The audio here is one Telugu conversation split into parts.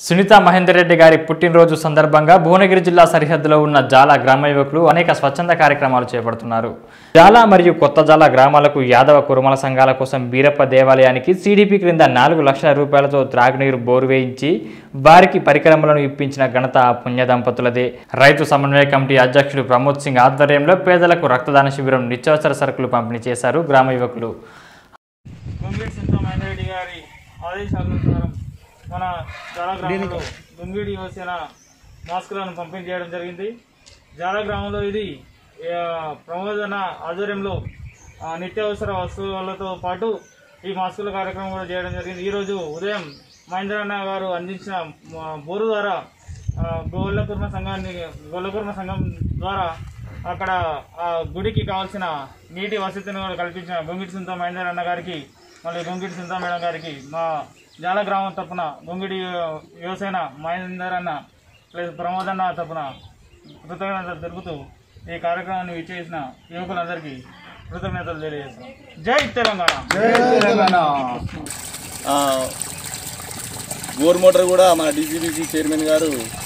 సునీత మహేందర్ రెడ్డి గారి పుట్టినరోజు సందర్భంగా భువనగిరి జిల్లా సరిహద్దులో ఉన్న జాల గ్రామ యువకులు అనేక స్వచ్ఛంద కార్యక్రమాలు చేపడుతున్నారు జాల మరియు కొత్త జాల గ్రామాలకు యాదవ కురుమల సంఘాల కోసం బీరప్ప దేవాలయానికి సిడిపి క్రింద నాలుగు లక్షల రూపాయలతో త్రాగునీరు బోరు వేయించి వారికి పరికరములను ఇప్పించిన ఘనత ఆ పుణ్య దంపతులదే రైతు సమన్వయ కమిటీ అధ్యక్షుడు ప్రమోద్ సింగ్ ఆధ్వర్యంలో పేదలకు రక్తదాన శిబిరం నిత్యావసర సరుకులు పంపిణీ చేశారు గ్రామ యువకులు గొంగిడి సింతమైన రెడ్డి గారి ఆదేశానుసారం మన జాల గ్రామంలో గొంగిడి యువసేన మాస్కులను పంపిణీ చేయడం జరిగింది జాల గ్రామంలో ఇది ఆ, ప్రమోదన ఆధ్వర్యంలో ఆ, నిత్యావసర వస్తువులతో పాటు ఈ మాస్కుల కార్యక్రమం కూడా చేయడం జరిగింది ఈరోజు ఉదయం మహేంద్రన్న గారు అందించిన ఆ, బోరు ద్వారా ఆ, గోళ్ళకుర్మ సంఘాన్ని గోళ్ళకుర్మ సంఘం ద్వారా అక్కడ ఆ గుడికి కావాల్సిన నీటి వసతిని కూడా కల్పించిన గొంగిడి సుంత మహేందర్ అన్న గారికి మళ్ళీ గొంగిడి సుంత మేడం గారికి మా జాల గ్రామం తరపున గొంగిడి యువసేన మహేందర్ అన్న ప్లస్ ప్రమోద్ అన్న తరపున కృతజ్ఞతలు తెలుపుతూ ఈ కార్యక్రమాన్ని విచ్చేసిన యువకులందరికీ కృతజ్ఞతలు తెలియజేస్తాం జై తెలంగాణ ఆ, బోర్ మోటార్ కూడా మన డీసీబీసీ చైర్మన్ గారు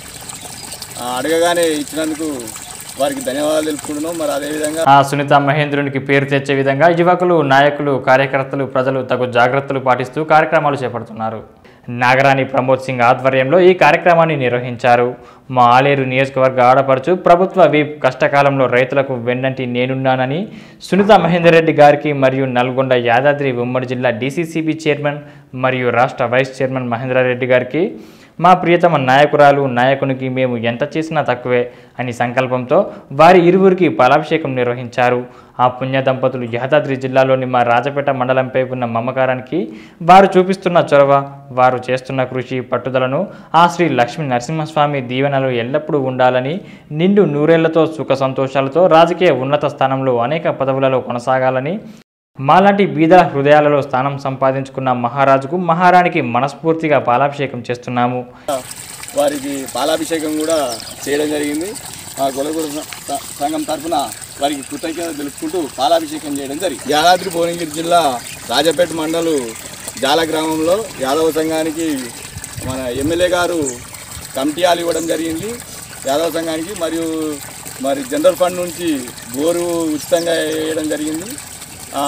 ఆ, అడగగానే ఇచ్చినందుకు వారికి ధన్యవాదాలు తెలుపుకుంటున్నాం మరి అదేవిధంగా ఆ సునీత మహేంద్రునికి పేరు తెచ్చే విధంగా యువకులు నాయకులు కార్యకర్తలు ప్రజలు తగు జాగ్రత్తలు పాటిస్తూ కార్యక్రమాలు చేపడుతున్నారు నాగరాణి ప్రమోద్ సింగ్ ఆధ్వర్యంలో ఈ కార్యక్రమాన్ని నిర్వహించారు మా ఆలేరు నియోజకవర్గ ఆడపడుచు ప్రభుత్వ వీప్ కష్టకాలంలో రైతులకు వెన్నంటి నేనున్నానని సునీత మహేందర్ రెడ్డి గారికి మరియు నల్గొండ యాదాద్రి ఉమ్మడి జిల్లా డీసీసీబీ చైర్మన్ మరియు రాష్ట్ర వైస్ చైర్మన్ మహేంద్రారెడ్డి గారికి మా ప్రియతమ నాయకురాలు నాయకునికి మేము ఎంత చేసినా తక్కువే అని సంకల్పంతో వారి ఇరువురికి పాలాభిషేకం నిర్వహించారు ఆ పుణ్య దంపతులు యాదాద్రి జిల్లాలోని మా రాజపేట మండలంపై ఉన్న మమకారానికి వారు చూపిస్తున్న చొరవ వారు చేస్తున్న కృషి పట్టుదలను ఆ శ్రీ లక్ష్మీ నరసింహస్వామి దీవెనలు ఎల్లప్పుడూ ఉండాలని నిండు నూరేళ్లతో సుఖ సంతోషాలతో రాజకీయ ఉన్నత స్థానంలో అనేక పదవులలో కొనసాగాలని మాలాంటి బీదల హృదయాలలో స్థానం సంపాదించుకున్న మహారాజుకు మహారాణికి మనస్ఫూర్తిగా పాలాభిషేకం చేస్తున్నాము వారికి పాలాభిషేకం కూడా చేయడం జరిగింది ఆ గొలగూరు స- సంఘం తరఫున వారికి కృతజ్ఞత తెలుపుకుంటూ పాలాభిషేకం చేయడం జరిగింది యాదాద్రి భువనగిరి జిల్లా రాజపేట మండలు జాల గ్రామంలో యాదవ సంఘానికి మన ఎమ్మెల్యే గారు కమిటీలు ఇవ్వడం జరిగింది యాదవ సంఘానికి మరియు మరి జనరల్ ఫండ్ నుంచి బోరు ఉచితంగా వేయడం జరిగింది ఆ,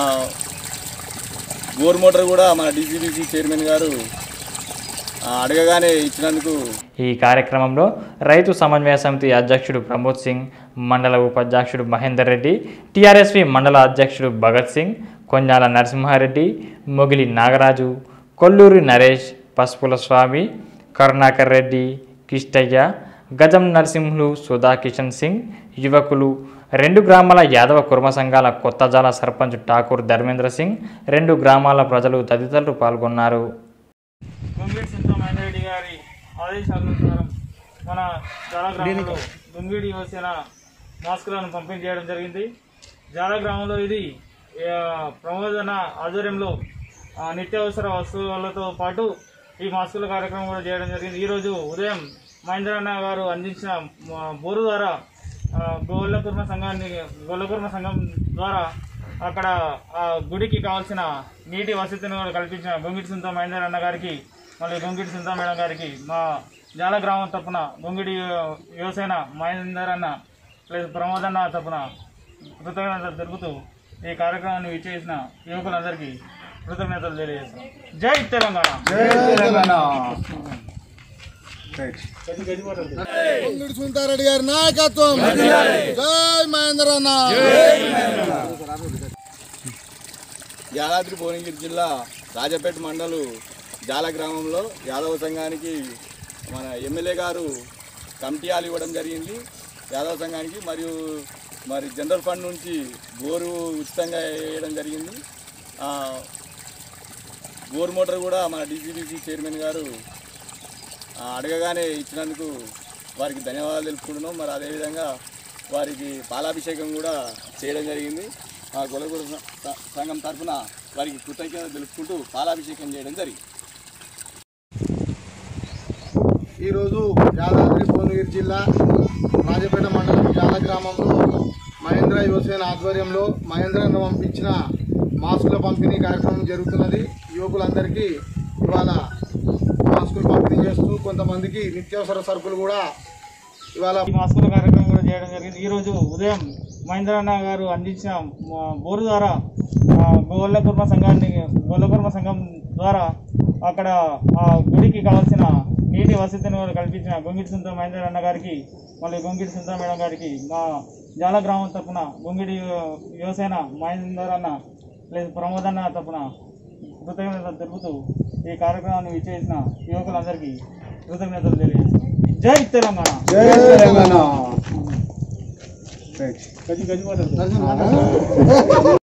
బోర్ మోటార్ కూడా మన డీసీబీసీ చైర్మన్ గారు ఆ, అడగగానే ఇచ్చినందుకు ఈ కార్యక్రమంలో రైతు సమన్వయ సమితి అధ్యక్షుడు ప్రమోద్ సింగ్ మండల ఉపాధ్యక్షుడు మహేందర్ రెడ్డి టీఆర్ఎస్వి మండల అధ్యక్షుడు భగత్ సింగ్ కొంజాల నరసింహారెడ్డి మొగిలి నాగరాజు కొల్లూరి నరేష్ పసుపుల స్వామి కరుణాకర్ రెడ్డి కిష్టయ్య గజం నరసింహులు సుధా కిషన్ సింగ్ యువకులు రెండు గ్రామాల యాదవ కుర్మ సంఘాల కొత్తజాల సర్పంచ్ ఠాకూర్ ధర్మేంద్ర సింగ్ రెండు గ్రామాల ప్రజలు తదితరులు పాల్గొన్నారు గొంగిడి సింతమైన రెడ్డి గారి ఆదేశానుసారం మన జాల గ్రామంలో గొంగిడి యువసేన మాస్కులను పంపిణీ చేయడం జరిగింది జాల గ్రామంలో ఇది ఆ, ప్రమోదన ఆధ్వర్యంలో ఆ, నిత్యావసర వస్తువులతో పాటు ఈ మాస్కుల కార్యక్రమం కూడా చేయడం జరిగింది ఈరోజు ఉదయం మహేంద్రన్న గారు అందించిన ఆ, బోరు ద్వారా ఆ, గోళ్ళకుర్మ సంఘాన్ని గోళ్ళకుర్మ సంఘం ద్వారా అక్కడ ఆ గుడికి కావాల్సిన నీటి వసతిని కూడా కల్పించిన గొంగిడి సుంత మహేందర్ అన్న గారికి మళ్ళీ గొంగిడి సుంత మేడం గారికి మా జాల గ్రామం తరపున గొంగిడి యువసేన మహేందర్ అన్న ప్లస్ ప్రమోద్ అన్న తరపున కృతజ్ఞతలు తెలుపుతూ ఈ కార్యక్రమాన్ని విచ్చేసిన యువకులందరికీ కృతజ్ఞతలు తెలియజేస్తాం జై తెలంగాణ పొంగుడి సుంతారెడ్డి గారి నాయకత్వం జై మహేంద్ర అన్న యాదాద్రి భువనగిరి జిల్లా రాజపేట మండలు జాల గ్రామంలో యాదవ సంఘానికి మన ఎమ్మెల్యే గారు కమిటీలు ఇవ్వడం జరిగింది యాదవ సంఘానికి మరియు మరి జనరల్ ఫండ్ నుంచి బోరు ఉచితంగా వేయడం జరిగింది ఆ, బోర్ మోటార్ కూడా మన డీసీబీసీ చైర్మన్ గారు ఆ, అడగగానే ఇచ్చినందుకు వారికి ధన్యవాదాలు తెలుపుకుంటున్నాం మరి అదేవిధంగా వారికి పాలాభిషేకం కూడా చేయడం జరిగింది ఆ గొలగూరు స- స- సంఘం తరఫున వారికి కృతజ్ఞత తెలుపుకుంటూ పాలాభిషేకం చేయడం జరిగింది ఈరోజు యాదాద్రి భువనగిరి జిల్లా రాజపేట మండలం జాల గ్రామంలో మహేంద్ర యువసేన ఆధ్వర్యంలో మహేంద్రను పంపించిన మాస్కుల పంపిణీ కార్యక్రమం జరుగుతున్నది యువకులందరికీ ఇవాళ మాస్కులు మాస్కులు పంపిణీ చేస్తూ కొంతమందికి నిత్యావసర సరుకులు కూడా ఇవాళ ఈ మాస్కుల కార్యక్రమం కూడా చేయడం జరిగింది ఈ రోజు ఉదయం మహేంద్రన్న గారు అందించిన ఆ, బోరు ద్వారా ఆ, గోల్లకుర్మ సంఘాన్ని గోల్లకుర్మ సంఘం ద్వారా అక్కడ ఆ గుడికి కావాల్సిన నీటి వసతిని వారు కల్పించిన గొంగిడి సుందర మహేంద్ర అన్న గారికి మళ్ళీ గొంగిడి సుందర మేడం గారికి మా జాల గ్రామం తరపున గొంగిడి యువసేన మహేందర్ అన్న లేదు ప్రమోద్ అన్న తరపున కృతజ్ఞతలు తెలుపుతూ ఈ కార్యక్రమాన్ని విచ్చేసిన యువకులందరికీ కృతజ్ఞతలు తెలియజేస్తాం జై తెలంగాణ జై తెలంగాణ